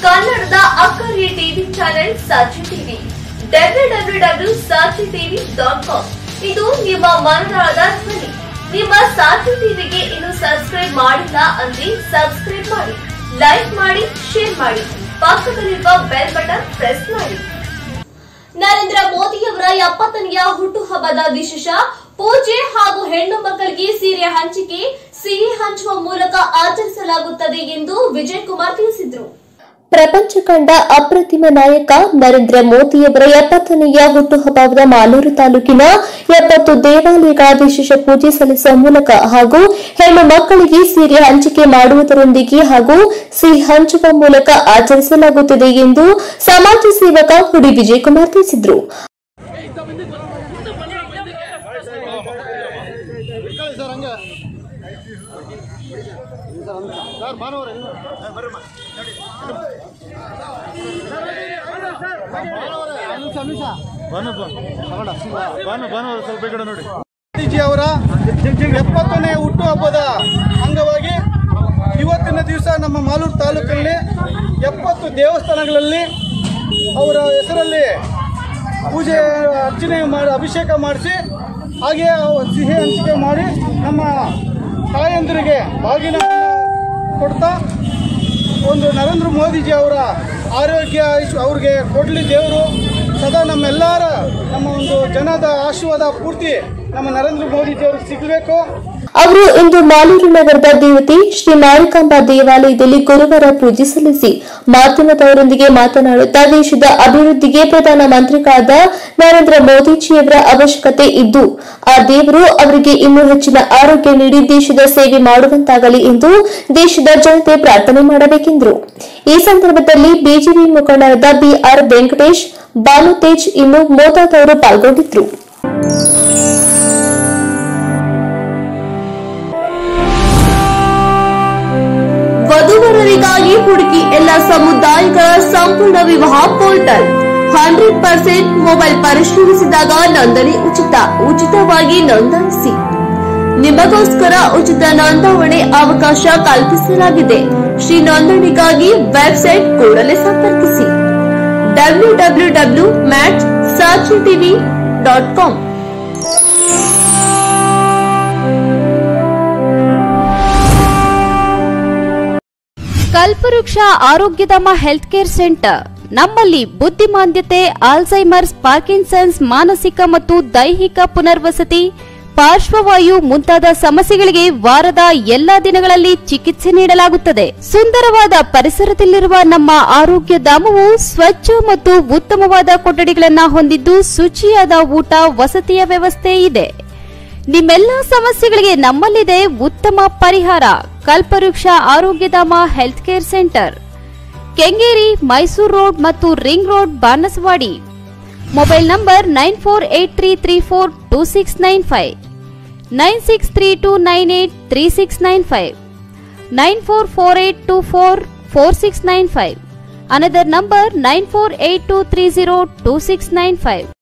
ಕನ್ನಡದ ಅಕ್ಕರಿಯ TV channel Sakshi TV W W W Sakshi TV dot com ಇದು ನಿಮ್ಮ ಮನದಾಳದ ಧ್ವನಿ ನಿಮ್ಮ ಸಾಕ್ಷಿ ಟಿವಿಗೆ ಇನ್ನು ಸಬ್ಸ್ಕ್ರೈಬ್ ಮಾಡಿಲ್ಲ ಅಂದ್ರೆ ಸಬ್ಸ್ಕ್ರೈಬ್ ಮಾಡಿ ಲೈಕ್ ಮಾಡಿ ಶೇರ್ ಮಾಡಿ ಪಕ್ಕದಲ್ಲಿರುವ ಬೆಲ್ ಬಟನ್ ಪ್ರೆಸ್ ಮಾಡಿ ನರೇಂದ್ರ ಮೋದಿಯವರ ಎಪ್ಪತ್ತನೆಯ ಹುಟ್ಟುಹಬ್ಬದ ವಿಶೇಷ ಪೂಜೆ ಹಾಗೂ ಹೆಣ್ಣು ಮಕ್ಕಳಿಗೆ ಸೀರೆ ಹಂಚಿಕೆ ಸಿಹಿ ಹಂಚುವ ಮೂಲಕ ಆಚರಿಸಲಾಗುತ್ತದೆ ಎಂದು ವಿಜಯ್ ಕುಮಾರ್ ತಿಳಿಸಿದರು ಪ್ರಪಂಚ ಕಂಡ ಅಪ್ರತಿಮ ನಾಯಕ ನರೇಂದ್ರ ಮೋದಿಯವರ ಎಪ್ಪತ್ತನೆಯ ಹುಟ್ಟುಹಬ್ಬದ ಮಾಲೂರು ತಾಲೂಕಿನ ಎಪ್ಪತ್ತು ದೇವಾಲಯಗಳ ವಿಶೇಷ ಪೂಜೆ ಸಲ್ಲಿಸುವ ಮೂಲಕ ಹಾಗೂ ಹೆಣ್ಣು ಮಕ್ಕಳಿಗೆ ಸೀರೆ ಹಂಚಿಕೆ ಮಾಡುವುದರೊಂದಿಗೆ ಹಾಗೂ ಸಿಹಿ ಹಂಚುವ ಮೂಲಕ ಆಚರಿಸಲಾಗುತ್ತದೆ ಎಂದು ಸಮಾಜ ಸೇವಕ ಹುಡಿ ವಿಜಯಕುಮಾರ್ ತಿಳಿಸಿದರು ಸರ್ ಹಂಗೆ ಸರ್ ಭಾನುವಾರ ಇನ್ನು ಬರ್ರಮ್ಮ ಭಾನುವಾರ ಸ್ವಲ್ಪ ಈ ಕಡೆ ನೋಡಿ ಗಾಂಧೀಜಿ ಅವರ ಎಪ್ಪತ್ತನೇ ಹುಟ್ಟುಹಬ್ಬದ ಅಂಗವಾಗಿ ಇವತ್ತಿನ ದಿವಸ ನಮ್ಮ ಮಾಲೂರು ತಾಲೂಕಲ್ಲಿ ಎಪ್ಪತ್ತು ದೇವಸ್ಥಾನಗಳಲ್ಲಿ ಅವರ ಹೆಸರಲ್ಲಿ ಪೂಜೆ ಅರ್ಚನೆ ಮಾಡಿ ಅಭಿಷೇಕ ಮಾಡಿಸಿ ಹಾಗೆ ಅವು ಸಿಹಿ ಹಂಚಿಕೆ ಮಾಡಿ ನಮ್ಮ ತಾಯಂದಿರಿಗೆ ಬಾಗಿನ ಕೊಡ್ತಾ ಒಂದು ನರೇಂದ್ರ ಮೋದಿಜಿ ಅವರ ಆರೋಗ್ಯ ಐಶ್- ಅವ್ರಿಗೆ ಕೊಡಲಿ ದೇವರು ಸದಾ ನಮ್ಮೆಲ್ಲರ ನಮ್ಮ ಒಂದು ಜನದ ಆಶೀರ್ವಾದ ಪೂರ್ತಿ ನಮ್ಮ ನರೇಂದ್ರ ಮೋದಿಜಿ ಅವ್ರಿಗೆ ಸಿಗಬೇಕು ಅವರು ಇಂದು ಮಾಲೂರು ನಗರದ ದೇವತೆ ಶ್ರೀ ಮಾರಿಕಾಂಬಾ ದೇವಾಲಯದಲ್ಲಿ ಗುರುವಾರ ಪೂಜೆ ಸಲ್ಲಿಸಿ ಮಾಧ್ಯಮದವರೊಂದಿಗೆ ಮಾತನಾಡುತ್ತಾ ದೇಶದ ಅಭಿವೃದ್ಧಿಗೆ ಪ್ರಧಾನ ಮಂತ್ರಿಗಳಾದ ನರೇಂದ್ರ ಮೋದಿಜಿಯವರ ಅವಶ್ಯಕತೆ ಇದ್ದು ಆ ದೇವರು ಅವರಿಗೆ ಇನ್ನೂ ಹೆಚ್ಚಿನ ಆರೋಗ್ಯ ನೀಡಿ ದೇಶದ ಸೇವೆ ಮಾಡುವಂತಾಗಲಿ ಎಂದು ದೇಶದ ಜನತೆ ಪ್ರಾರ್ಥನೆ ಮಾಡಬೇಕೆಂದರು ಈ ಸಂದರ್ಭದಲ್ಲಿ ಬಿಜೆಪಿ ಮುಖಂಡರಾದ ಬಿಆರ್ ವೆಂಕಟೇಶ್ ಬಾಲು ತೇಜ್ ಇನ್ನು ಮೋದಾದವರು ಪಾಲ್ಗೊಂಡಿದ್ದರು ವಧುವರರಿಗಾಗಿ ಹುಡುಕಿ ಎಲ್ಲ ಸಮುದಾಯಗಳ ಸಂಪೂರ್ಣ ವಿವಾಹ ಪೋರ್ಟಲ್ ಹಂಡ್ರೆಡ್ ಪರ್ಸೆಂಟ್ ಮೊಬೈಲ್ ಪರಿಶೀಲಿಸಿದಾಗ ನೋಂದಣಿ ಉಚಿತ ಉಚಿತವಾಗಿ ನೋಂದಾಯಿಸಿ ನಿಮಗೋಸ್ಕರ ಉಚಿತ ನೋಂದಾವಣೆ ಅವಕಾಶ ಕಲ್ಪಿಸಲಾಗಿದೆ ಶ್ರೀ ನೋಂದಣಿಗಾಗಿ ವೆಬ್ಸೈಟ್ ಕೂಡಲೇ ಸಂಪರ್ಕಿಸಿ W W W match Sakshi TV dot com Kalpavriksha Arogyadhama health care centre ನಮ್ಮಲ್ಲಿ ಬುದ್ಧಿಮಾಂದ್ಯತೆ ಆಲ್ಝೈಮರ್ಸ್ ಪಾರ್ಕಿನ್ಸನ್ಸ್ ಮಾನಸಿಕ ಮತ್ತು ದೈಹಿಕ ಪುನರ್ವಸತಿ ಪಾರ್ಶ್ವವಾಯು ಮುಂತಾದ ಸಮಸ್ಯೆಗಳಿಗೆ ವಾರದ ಎಲ್ಲಾ ದಿನಗಳಲ್ಲಿ ಚಿಕಿತ್ಸೆ ನೀಡಲಾಗುತ್ತದೆ ಸುಂದರವಾದ ಪರಿಸರದಲ್ಲಿರುವ ನಮ್ಮ ಆರೋಗ್ಯ ಧಾಮವು ಸ್ವಚ್ಛ ಮತ್ತು ಉತ್ತಮವಾದ ಕೊಠಡಿಗಳನ್ನು ಹೊಂದಿದ್ದು ಶುಚಿಯಾದ ಊಟ ವಸತಿಯ ವ್ಯವಸ್ಥೆ ಇದೆ ನಿಮ್ಮೆಲ್ಲ ಸಮಸ್ಯೆಗಳಿಗೆ ನಮ್ಮಲ್ಲಿದೆ ಉತ್ತಮ ಪರಿಹಾರ Kalpavriksha Arogyadhama health care centre Kengeri Mysuru road ಮತ್ತು ring road Banasawadi mobile number nine four eight three three four two six nine five nine six three two nine eight three six nine five nine four four eight two four four six nine five another number nine four eight two three zero two six nine five